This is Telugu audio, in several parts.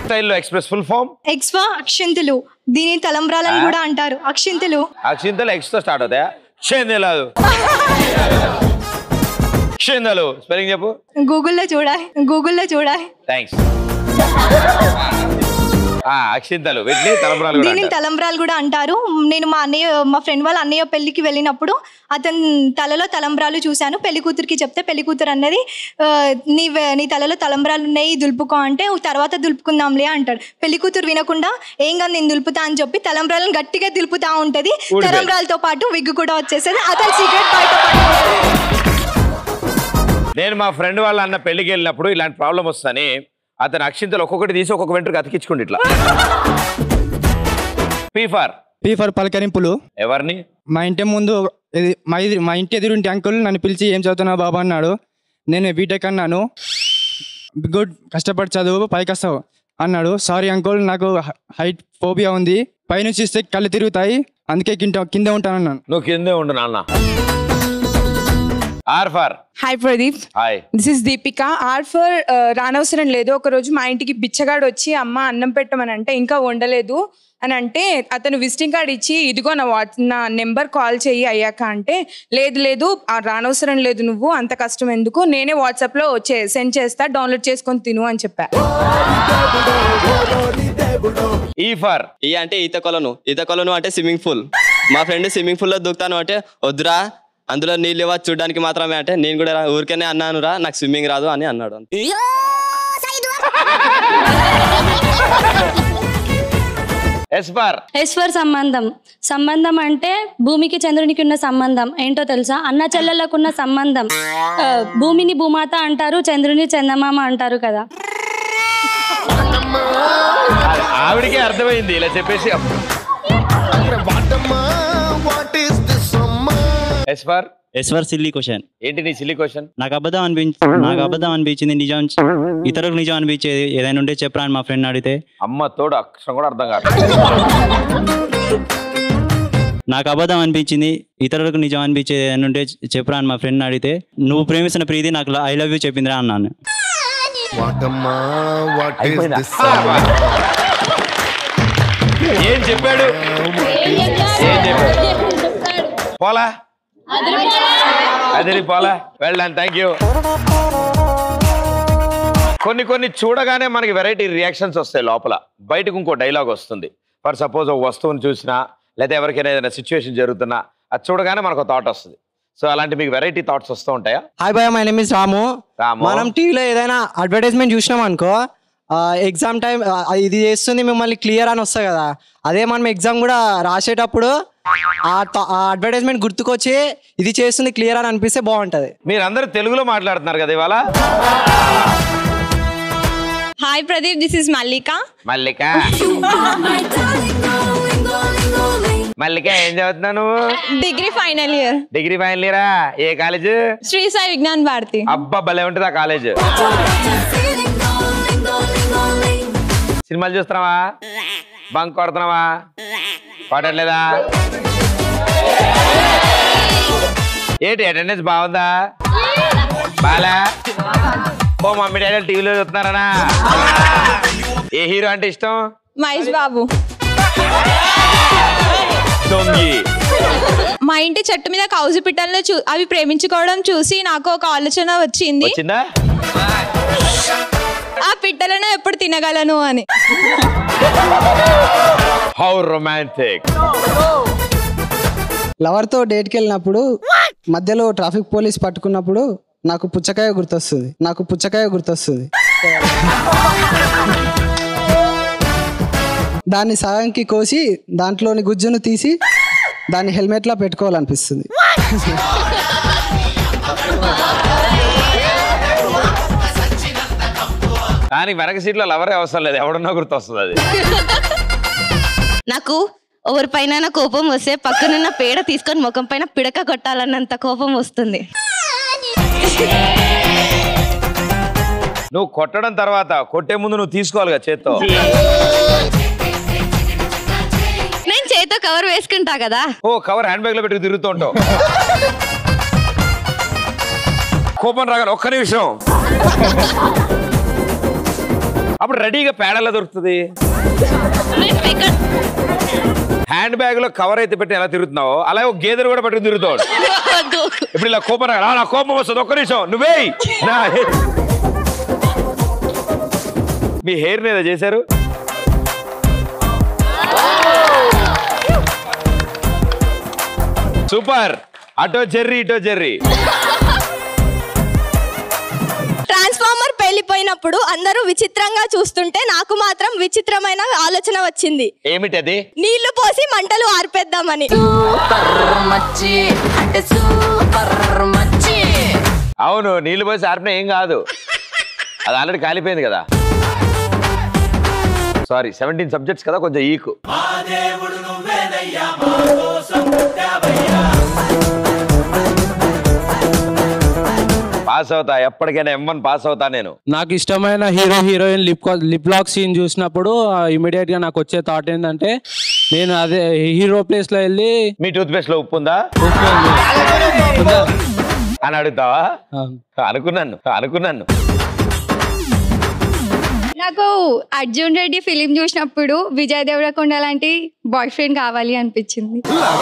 స్టైల్లో ఎక్స్ప్రెస్ ఫుల్ ఫామ్ ఎక్స్వా అక్షింతలు దీని తలంబ్రాలని కూడా అంటారు అక్షింతలు అక్షింతలు ఎక్స్ తో స్టార్ట్ అవుతాయా క్షేందెలాదు క్షేందలు స్పెల్లింగ్ చెప్పు గూగుల్లో చూడాలి గూగుల్లో చూడాలి థ్యాంక్స్ అక్షింతలు వీటిని తలంబ్రాలు కూడా దీనిని అంటారు. తలంబ్రాలు కూడా అంటారు నేను మా అన్నయ్య మా ఫ్రెండ్ వాళ్ళ అన్నయ్య పెళ్లికి వెళ్ళినప్పుడు అతని తలలో తలంబ్రాలు చూశాను పెళ్లి కూతురికి చెప్తే పెళ్లి కూతురు అన్నది "ఆ, నీ వే- నీ తలలో తలంబ్రాలు ఉన్నాయి దులుపుకో అంటే తర్వాత దులుపుకుందాంలే అంటాడు పెళ్లి కూతురు వినకుండా ఏం కాదు నేను దులుపుతా అని చెప్పి తలంబ్రాలను గట్టిగా దులుపుతా ఉంటది ఊడిపోయి. తలంబ్రాలతో పాటు విగ్గు కూడా వచ్చేసేది అతని సీక్రెట్ బయట నేను మా ఫ్రెండ్ వాళ్ళ అన్న పెళ్లికి వెళ్ళినప్పుడు ఇలాంటి ప్రాబ్లం వస్తుందని అతను అక్షింతలు ఒక్కొక్కటి తీసి ఒక్కొక్క వెంట్రుకు అతికించుకోండి ఇట్లా పీఫార్ పీ ఫర్ పలకరింపులు ఎవరిని మా ఇంటి ముందు ఇది మా ఇది మా ఇంటి ఎదురుంటి అంకుల్ నన్ను పిలిచి ఏం చదువుతున్నావు బాబా అన్నాడు నేను బీటెక్ అన్నాను గుడ్ కష్టపడి చదువు పైకి వస్తావు అన్నాడు సారీ అంకుల్ నాకు హైట్ ఫోబియా ఉంది పైనుంచి ఇస్తే కళ్ళు తిరుగుతాయి అందుకే కింద కింద ఉంటాను అన్నాను నువ్వు కిందే ఉండు నాన్న R for hi Pradeep hi this is Deepika R for రానవసరం లేదు ఒకరోజు మా ఇంటికి బిచ్చగాడు వచ్చి అమ్మ అన్నం పెట్టమని అంటే ఇంకా వండలేదు అని అంటే అతను విజిటింగ్ కార్డ్ ఇచ్చి ఇదిగో నా వాట్ నా నెంబర్ కాల్ చెయ్యి అయ్యాక అంటే లేదు లేదు ఆ రానవసరం లేదు నువ్వు అంత కష్టం ఎందుకు నేనే వాట్సాప్లో వచ్చే సెండ్ చేస్తా డౌన్లోడ్ చేసుకొని తిను అని చెప్పా ఈ ఫార్ ఈ అంటే ఈత కొలను ఈత కొలను అంటే స్విమ్మింగ్ పూల్ మా ఫ్రెండ్ స్విమ్మింగ్ పూల్లో దూకుతాను అంటే వద్దురా అందులో నీళ్ళు ఇవ్వ చూడడానికి మాత్రమే అంటే నేను కూడా రా- ఊరికేనే అన్నాను రా నాకు స్విమ్మింగ్ రాదు అని అన్నాడు ఎస్ ఫార్ ఎస్వర్ సంబంధం సంబంధం అంటే భూమికి చంద్రునికి ఉన్న సంబంధం ఏంటో తెలుసా అన్న చెల్లెళ్ళకు ఉన్న సంబంధం ఆ, భూమిని భూమాత అంటారు చంద్రుని చందమామ అంటారు కదా ఆవిడకే అర్థమైంది ఇలా చెప్పేసి ఎస్ ఫార్ ఎస్వర్ సిల్లీ క్వశ్చన్ ఏంటి నీ సిల్లీ క్వశ్చన్ నాకు అబద్ధం అనిపించి నాకు అబద్ధం అనిపించింది నిజం ఇతరులకు నిజం అనిపించేది ఏదైనా ఉంటే చెప్పరా అని మా ఫ్రెండ్ అడిగితే అమ్మ తోడు అక్షరం కూడా అర్థం కాదు నాకు అబద్ధం అనిపించింది ఇతరులకు నిజం అనిపించేది ఏదైనా ఉంటే చెప్పరా అని మా ఫ్రెండ్ అడిగితే నువ్వు ప్రేమిస్తున్న ప్రీతి నాకు ఐ లవ్ యూ చెప్పిందిరా అన్నాను అయిపోయిందా? ఏం చెప్పాడు ఏం చెప్పాడు పోలా అదిరి పోలా వెళ్ళాను థ్యాంక్ యూ కొన్ని కొన్ని చూడగానే మనకి వెరైటీ రియాక్షన్స్ వస్తాయి లోపల బయటకు ఇంకో డైలాగ్ వస్తుంది ఫర్ సపోజ్ ఒక వస్తువుని చూసినా లేదా ఎవరికైనా ఏదైనా సిచ్యువేషన్ జరుగుతున్నా అది చూడగానే మనకు థాట్ వస్తుంది సో అలాంటి మీకు వెరైటీ థాట్స్ వస్తూ ఉంటాయా hi bye my name is Ramu Ramu. మనం టీవీలో ఏదైనా అడ్వర్టైజ్మెంట్ చూసినాం అనుకో ఎగ్జామ్ టైం ఇది చేస్తుంది మిమ్మల్ని క్లియర్ అని వస్తుంది కదా అదే మనం ఎగ్జామ్ కూడా రాసేటప్పుడు ఆ త- ఆ అడ్వర్టైజ్మెంట్ గుర్తుకొచ్చి ఇది చేస్తుంది క్లియర్ అని అనిపిస్తే బాగుంటది మీరందరూ తెలుగులో మాట్లాడుతున్నారు కదా ఇవాళ hi Pradeep this is Mallika Mallika Mallika ఏం చదువుతున్నావు నువ్వు degree final year degree final ఇయరా ఏ కాలేజ్ శ్రీ సాయి విజ్ఞాన్ భారతి అబ్బా భలే ఉంటుంది ఆ కాలేజ్ సినిమాలు చూస్తున్నావా బంక్ కొడుతున్నావా కొట్టట్లేదా ఏంటి అటెండెన్స్ బాగుందా బాలా ఓ మమ్మీ డాడీ టీవీలో చూస్తున్నారనా ఏ హీరో అంటే ఇష్టం మహేష్ బాబు దొంగి మా ఇంటి చెట్టు మీద కౌజు పిట్టలను చూ అవి ప్రేమించుకోవడం చూసి నాకు ఒక ఆలోచన వచ్చింది వచ్చిందా ఆ పిట్టలను ఎప్పుడు తినగలను అని హౌ రొమాంటిక్ లవర్తో డేట్కి వెళ్ళినప్పుడు మధ్యలో ట్రాఫిక్ పోలీస్ పట్టుకున్నప్పుడు నాకు పుచ్చకాయ గుర్తొస్తుంది నాకు పుచ్చకాయ గుర్తొస్తుంది దాన్ని సగంకి కోసి దాంట్లోని గుజ్జును తీసి దాన్ని హెల్మెట్లో పెట్టుకోవాలనిపిస్తుంది కానీ వెనక సీట్లో లవరే అవసరం లేదు ఎవడున్నా గుర్తొస్తుంది అది నాకు ఎవరిపైన కోపం వస్తే పక్కనున్న పేడ తీసుకొని ముఖం పైన పిడక కొట్టాలన్నంత కోపం వస్తుంది నువ్వు కొట్టడం తర్వాత కొట్టే ముందు నువ్వు తీసుకోవాలిగా చేత్తో నేను చేతితో కవర్ వేసుకుంటా కదా ఓ కవర్ హ్యాండ్ బ్యాగ్ లో పెట్టుకు తిరుగుతూ ఉంటావు కోపం రాగానే ఒక్క నిమిషం అప్పుడు రెడీగా పేడలా దొరుకుతుంది హ్యాండ్ బ్యాగ్ లో కవర్ అయితే పెట్టి ఎలా తిరుగుతున్నావో అలాగే ఒక గేదెను కూడా పట్టుకుని తిరుగుతాడు ఇప్పుడు ఇలా కోపం రా, నా కోపం వస్తుంది ఒక్క నిమిషం నువ్వే నా హెయిర్. మీ హెయిర్ ఏదో చేశారు సూపర్ అటో జెర్రీ ఇటో జెర్రీ ట్రాన్స్ఫార్మర్ పేలిపోయినప్పుడు అందరూ విచిత్రంగా చూస్తుంటే నాకు మాత్రం విచిత్రమైన ఆలోచన వచ్చింది ఏమిటది నీళ్లు పోసి మంటలు ఆర్పేద్దామని అవును నీళ్ళు పోసి ఆర్పినా ఏం కాదు అది ఆల్రెడీ కాలిపోయింది కదా సారీ సెవెంటీన్ సబ్జెక్ట్స్ కదా కొంచెం ఈకు పాస్ అవుతా ఎప్పటికైనా ఎమ్మని పాస్ అవుతా నేను నాకు ఇష్టమైన hero heroine lip lip lock scene చూసినప్పుడు ఇమీడియట్ గా నాకు వచ్చే థాట్ ఏంటంటే నేను అదే హీరో ప్లేస్ లో వెళ్ళి మీ టూత్ పేస్ట్ లో ఉప్పు ఉందా అని అడుగుతావా అనుకున్నాను అనుకున్నాను నాకు అర్జున్ రెడ్డి ఫిలిం చూసినప్పుడు విజయ్ దేవరకొండ లాంటి బాయ్ ఫ్రెండ్ కావాలి అనిపించింది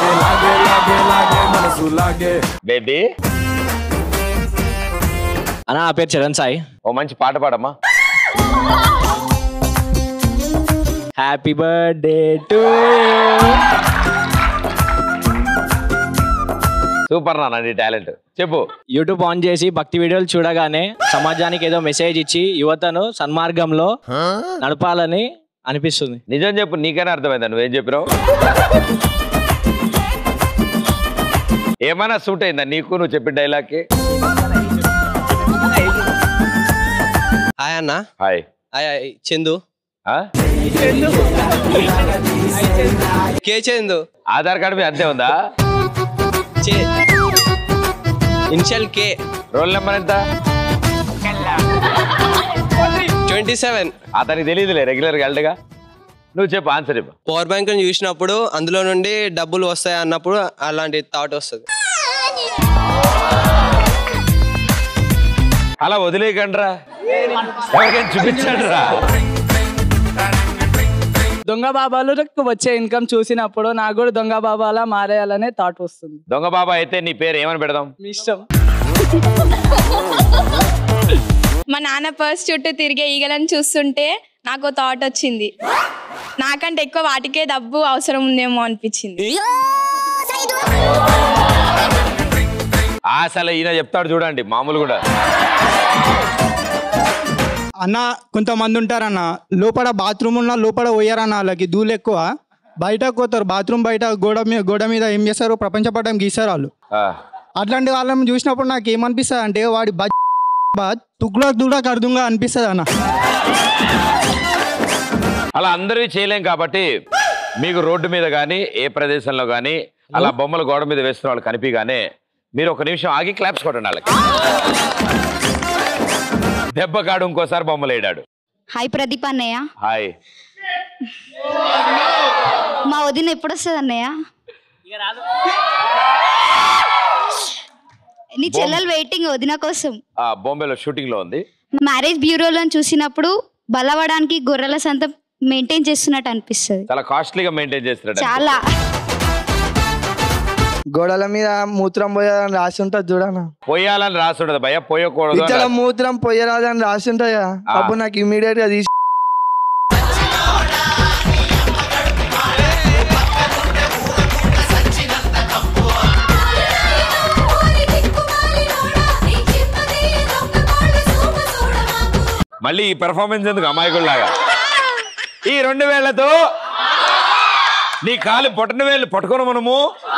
బేబీ అన్న నా పేరు చరణ్ సాయి ఓ మంచి పాట పాడమ్మా హ్యాపీ బర్త్డే టు సూపర్ నాన్న నీ టాలెంట్ చెప్పు యూట్యూబ్ ఆన్ చేసి భక్తి వీడియోలు చూడగానే సమాజానికి ఏదో మెసేజ్ ఇచ్చి యువతను సన్మార్గంలో నడపాలని అనిపిస్తుంది నిజం చెప్పు నీకైనా అర్థమైందా నువ్వేం చెప్పినావు ఏమైనా సూట్ అయిందా నీకు నువ్వు చెప్పిన డైలాగ్కి హాయ్ అన్న హాయ్ హాయ్ హాయ్ చందు ఆ? కే చందు ఆధార్ కార్డు మీ అంతే ఉందా ఇన్షియల్ కే రోల్ నెంబర్ ఎంత ట్వంటీ సెవెన్ అతనికి తెలియదులే రెగ్యులర్ గా వెళ్ళగా నువ్వు చెప్పు ఆన్సర్ చెప్పు పవర్ బ్యాంక్ చూసినప్పుడు అందులో నుండి డబ్బులు వస్తాయి అన్నప్పుడు అలాంటి థాట్ వస్తుంది అలా వదిలేయకండి రా ఎవరికైనా చూపించండి రా దొంగ బాబాలకు వచ్చే ఇన్కమ్ చూసినప్పుడు నాకు కూడా దొంగ బాబాలా మారేయాలనే థాట్ వస్తుంది దొంగ బాబా అయితే నీ పేరు ఏమని పెడదాం మీ ఇష్టం మా నాన్న పర్స్ చుట్టూ తిరిగే ఈగలను చూస్తుంటే నాకు థాట్ వచ్చింది నాకంటే ఎక్కువ వాటికే డబ్బు అవసరం ఉందేమో అనిపించింది అసలు ఈయన చెప్తాడు చూడండి మామూలు కూడా అన్న కొంతమంది ఉంటారన్న లోపల బాత్రూమ్ ఉన్న లోపల పోయారన్న వాళ్ళకి దూలు ఎక్కువ బయటకు పోతారు బాత్రూమ్ బయట గోడ మీద గోడ మీద ఏం చేస్తారు ప్రపంచ పటం గీస్తారు వాళ్ళు అట్లాంటి వాళ్ళని చూసినప్పుడు నాకు ఏమనిపిస్తుంది అంటే వాడి బ తుగ్లా దుగ్లా అర్థంగా అనిపిస్తుంది అన్న అలా అందరూ చేయలేం కాబట్టి మీకు రోడ్డు మీద కానీ ఏ ప్రదేశంలో కానీ అలా బొమ్మలు గోడ మీద వేస్తున్న వాళ్ళు కనిపిగానే మీరు ఒక నిమిషం ఆగి క్లాప్స్ కొట్టండి వాళ్ళకి దెబ్బ కాడు ఇంకోసారి బొమ్మలు వేయడాడు హాయ్ ప్రదీప్ అన్నయ్య హాయ్ మా వదిన ఎప్పుడు వస్తుంది అన్నయ్య నీ చెల్లెలు వెయిటింగ్ వదిన కోసం ఆ బొంబేలో షూటింగ్ లో ఉంది మ్యారేజ్ బ్యూరోలను చూసినప్పుడు బలవడానికి గొర్రెల సంత మెయింటైన్ చేస్తున్నట్టు అనిపిస్తుంది చాలా కాస్ట్లీగా మెయింటైన్ చేస్తున్నాడు చాలా గోడల మీద మూత్రం పోయాలని రాసి ఉంటుంది చూడనా పోయాలని రాసి ఉండదు భయ పోయకూడదు అని ఇక్కడ రాసి- మూత్రం పోయరాదని రాసి ఉంటుంది కదా ఆ. అప్పుడు నాకు ఇమీడియట్ గా తీసి మళ్ళీ ఈ పెర్ఫార్మెన్స్ ఎందుకు అమాయకుల్లాగా ఈ రెండు వేళ్లతో నీ కాలు పొట్టని వేళ్ళు పట్టుకోను మనము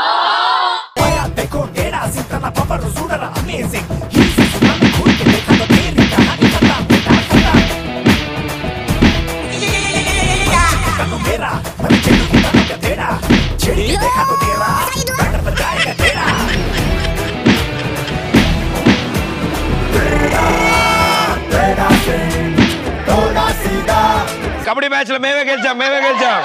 కబడ్డీ మ్యాచ్ లో మేమే గెలిచాం మేమే గెలిచాం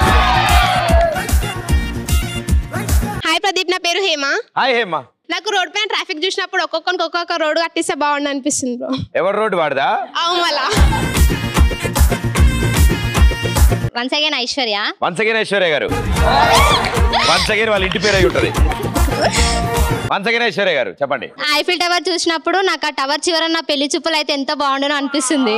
హాయ్ ప్రదీప్ నా పేరు హేమ హాయ్ హేమా నాకు రోడ్ పైన ట్రాఫిక్ చూసినప్పుడు ఒక్కొక్కరికి ఒక్కొక్క రోడ్ కట్టిస్తే బాగుండు అనిపిస్తుంది బ్రో ఎవరు రోడ్డు వాడదా అవు మళ్ళా once again Aishwarya once again Aishwarya గారు వన్స్ అగైన్ వాళ్ళ ఇంటి పేరు అయి ఉంటుంది వన్స్ అగైన్ ఐశ్వర్య గారు చెప్పండి ఐఫిల్ టవర్ చూసినప్పుడు నాకు ఆ టవర్ చివర నా పెళ్లి చూపులు అయితే ఎంత బాగుండను అనిపిస్తుంది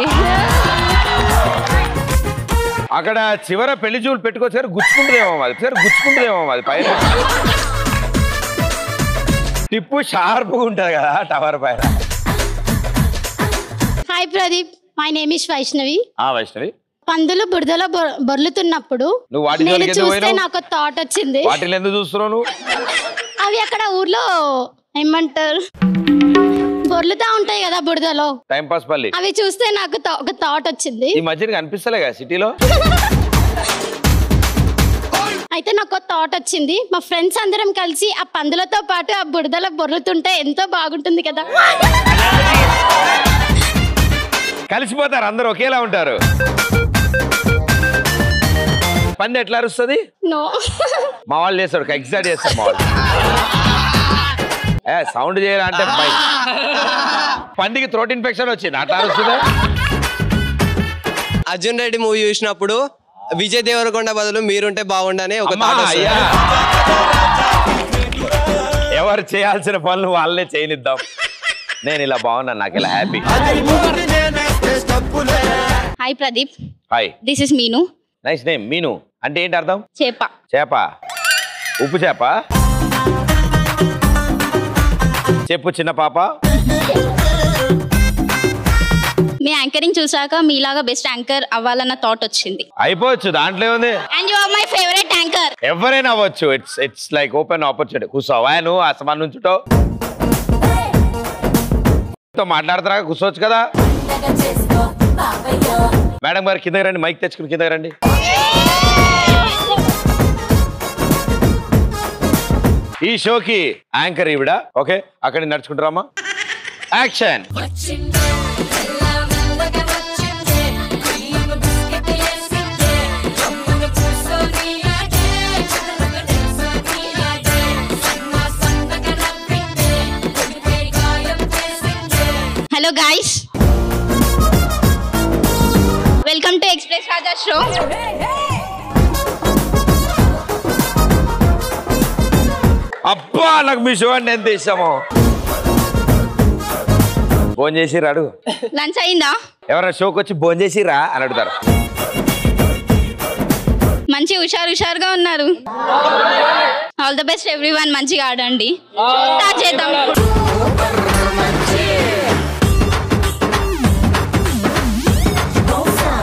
అక్కడ చివర పెళ్లి చూపులు పెట్టుకోవచ్చు కానీ గుచ్చుకుంటుందేమో అది సరే గుచ్చుకుంటుందేమో అది పైన టిప్పు షార్ప్గా ఉంటుంది కదా టవర్ పైన hi Pradeep my name is Vaishnavi ఆ వైష్ణవి పందులు బురదలో బొ- బొర్లుతున్నప్పుడు నువ్వు వాటి నేను జోలికి ఎందుకు చూస్తే పోయినావు? నాకు థాట్ వచ్చింది వాటిని ఎందుకు చూస్తున్నావు నువ్వు అవి అక్కడ ఊర్లో ఏమంటారు బొర్లుతా ఉంటాయి కదా బురదలో టైం పాస్ పల్లి అవి చూస్తే నాకు థా- ఒక థాట్ వచ్చింది ఈ మధ్య నీకు అనిపిస్తలే కదా సిటీలో అయితే నాకు థాట్ వచ్చింది మా ఫ్రెండ్స్ అందరం కలిసి ఆ పందులతో పాటు ఆ బురదలో బొర్లుతుంటే ఎంతో బాగుంటుంది కదా కలిసిపోతారు అందరూ ఒకేలా ఉంటారు పంది ఎట్లా అరుస్తుంది నో మా వాళ్ళు చేస్తారు ఎగ్జాక్ట్ చేస్తారు మా వాళ్ళు ఏ సౌండ్ చేయరా అంటే భయం. పందికి థ్రోట్ ఇన్ఫెక్షన్ వచ్చింది అట్లా అరుస్తుందా అర్జున్ రెడ్డి మూవీ చూసినప్పుడు విజయ్ దేవరకొండ బదులు మీరుంటే బాగుండని ఒక అమ్మా, thought వస్తుంది. అయ్యా. ఎవరు చేయాల్సిన పనులు వాళ్ళనే చేయనిద్దాం నేను ఇలా బాగున్నాను నాకు ఇలా happy hi Pradeep hi this is Meenu nice name Meenu అంటే ఏంటి అర్థం చేప చేప ఉప్పు చేప చెప్పు చిన్న పాప మీ యాంకరింగ్ చూసాక మీలాగా బెస్ట్ యాంకర్ అవ్వాలన్న థాట్ వచ్చింది అయిపోవచ్చు దాంట్లో ఏముంది and you are my favourite anchor ఎవరైనా అవ్వచ్చు it's it's like open opportunity కూర్చోవా నువ్వు అసమాన్ నుంచుటో మాట్లాడతారా కూర్చోవచ్చు కదా మేడం గారు కిందకి రండి మైక్ తెచ్చుకుని కిందకి రండి ఈ షోకి యాంకర్ ఈవిడ ఓకే అక్కడి నడుచుకుంటారమ్మా action hello guys welcome to Express Raja show అబ్బా నాకు మీ షో అంటే ఎంత ఇష్టమో ఫోన్ చేసిరా అడుగు లంచ్ అయిందా ఎవరైనా షోకి వచ్చి ఫోన్ చేసిరా అని అడుగుతారు మంచి హుషారు హుషారుగా ఉన్నారు all the best everyone మంచిగా ఆడండి స్టార్ట్ చేద్దాం